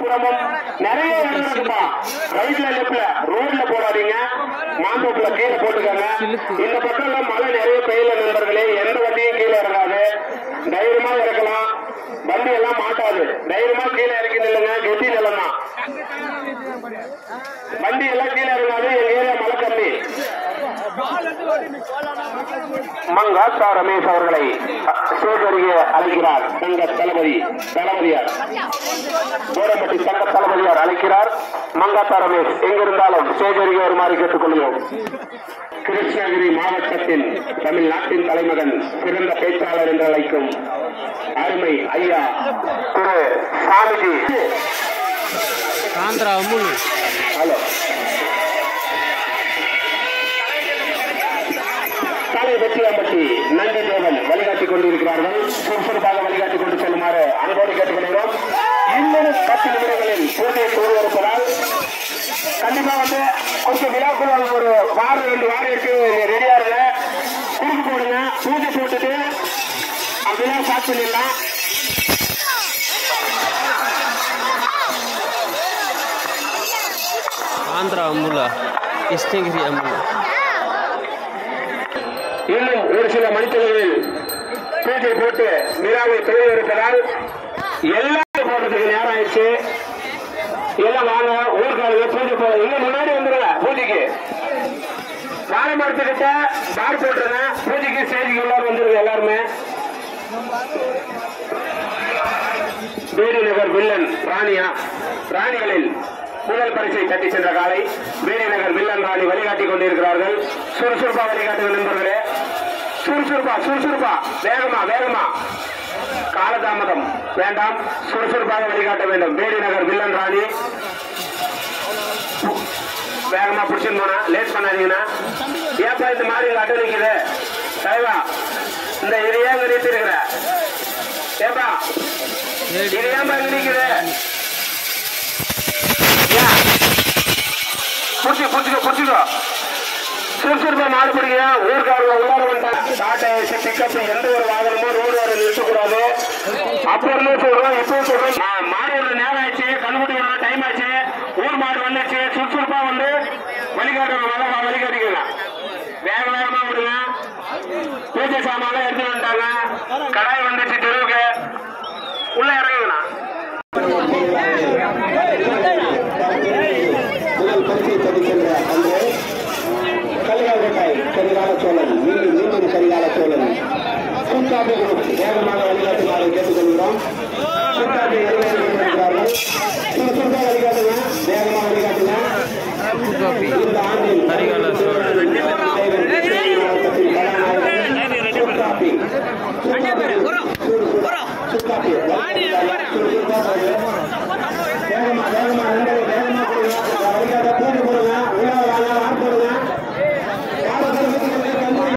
சிரமம் நிறைய இடம் இருக்குப்பா ரைட்ல லெப்ட்ல ரோட்ல போடாதீங்க மாந்தோப்புல கீழே போட்டுக்கோங்க இந்த பக்கம் எல்லாம் மழை நிறைய பெய்யல நண்பர்களே எந்த வண்டியும் கீழே இறங்காது தைரியமா இறக்கலாம் வண்டி எல்லாம் மாட்டாது தைரியமா கீழே இறக்கி நில்லுங்க கெட்டி நிலம் தான் வண்டி எல்லாம் கீழே இறங்காது எங்க ஏரியா மழை கம்மி மங்காத்தா ரமேஷ் அவர்களை சேகரிக்க அழைக்கிறார் தங்க தளபதி தளபதியார் கோரம்பட்டி தங்க தளபதியார் அழைக்கிறார் மங்காத்தா ரமேஷ் எங்கிருந்தாலும் சேகரிக்க வருமாறு கேட்டுக்கொள்கிறோம் கிருஷ்ணகிரி மாவட்டத்தின் தமிழ்நாட்டின் தலைமகன் சிறந்த பேச்சாளர் என்று அழைக்கும் அருமை ஐயா திரு சாமிஜி ஆந்திரா அமுல் ஹலோ காலை வெற்றியாம்பட்டி நன்றி தேவன் வழிகாட்டிக் கொண்டிருக்கிறார்கள் சுறுசுறுப்பாக வழிகாட்டிக் கொண்டு செல்லுமாறு அன்போடு கேட்டுக்கொள்கிறோம் இன்னும் பத்து நிமிடங்களில் பூஜை தோல்விருப்பதால் கண்டிப்பா வந்து கொஞ்சம் விழாக்குள் ஒரு வாரம் ரெண்டு வாரம் இருக்கு ரெடியா இருங்க குறுக்கு போடுங்க பூஜை போட்டுட்டு அந்த விழா ஸ்டார்ட் பண்ணிடலாம் ஆந்திரா அமுலா கிருஷ்ணகிரி அமுல் இன்னும் ஒரு சில மணித்துகளில் பூஜை போட்டு விழாவை துவங்க இருப்பதால் எல்லாம் போடுறதுக்கு நேரம் ஆயிடுச்சு எல்லாம் வாங்க ஊர்காலுங்க பூஜை போ இன்னும் முன்னாடி வந்துருங்க பூஜைக்கு வாழை மரத்துக்கிட்ட பார் போட்டுருங்க பூஜைக்கு ஸ்டேஜுக்கு எல்லாரும் வந்துருங்க எல்லாருமே வேடி நகர் வில்லன் ராணியா ராணிகளில் முதல் பரிசை தட்டி சென்ற காலை வேடி நகர் வில்லன் ராணி வழிகாட்டிக் கொண்டிருக்கிறார்கள் சுறுசுறுப்பா வழிகாட்டுங்க நண்பர்களே சுறுசுறுப்பா சுறுசுறுப்பா வேகமா வேகமா காலதாமதம் வேண்டாம் சுறுசுறுப்பாக வழிகாட்ட வேண்டும் வேடி நகர் வில்லன் ராணி வேகமா பிடிச்சிட்டு போனா லேட் பண்ணாதீங்கன்னா ஏப்பா இந்த மாதிரி அட்டை நிக்குது தலைவா இந்த இது ஏன் நிறுத்தி இருக்கிற ஏப்பா இது ஏன்பா இங்க நிக்குது ஏன் புடிச்சு புடிச்சுக்கோ புடிச்சுக்கோ சுறுசுறுப்பா மாடு பிடிங்க ஊர்க்காரங்க உள்ளார வந்துட்டாங்க டாடா ஏசி பிக்கப் எந்த ஒரு வாகனமும் ரோடு வர நிறுத்தக்கூடாது அப்ப இருந்து சொல்றோம் இப்பவும் சொல்றோம் மா- மாடு ஒரு நேரம் ஆயிடுச்சு கண்ணுக்குட்டி விடணும் டைம் ஆயிடுச்சு ஊர் மாடு வந்துச்சு சுறுசுறுப்பா வந்து வழிகாட்டுங்க நல்லா வழிகாட்டிக்கங்க வேக வேகமா விடுங்க பூஜை சாமான் எடுத்து வந்துட்டாங்க கடாய் வந்துச்சு தெருவுக்கு உள்ள இறங்குங்கண்ணா முதல் பரிசை தடுக்கின்ற அன்று கலிகாலகட்டாய் கரிகால சோழன் மீண்டும் மீண்டும் கரிகால சோழன் கூட்டாபி குரூப் வேகமாக வழிகாட்டுமாறு கேட்டுக்கொள்கிறோம் கூட்டாபி வழிகாட்டி கொண்டிருக்கிறார்கள் சுறுசுறுப்பாக வழிகாட்டுங்க வேகமாக வழிகாட்டுங்க கூட்டாபி இந்த ஆண்டில் கரிகால சோழன். மாவட்டத்தின் கதாநாயகன் கூட்டாபி சுக்காப்பி வேகமா வேகமா நண்பர்கள்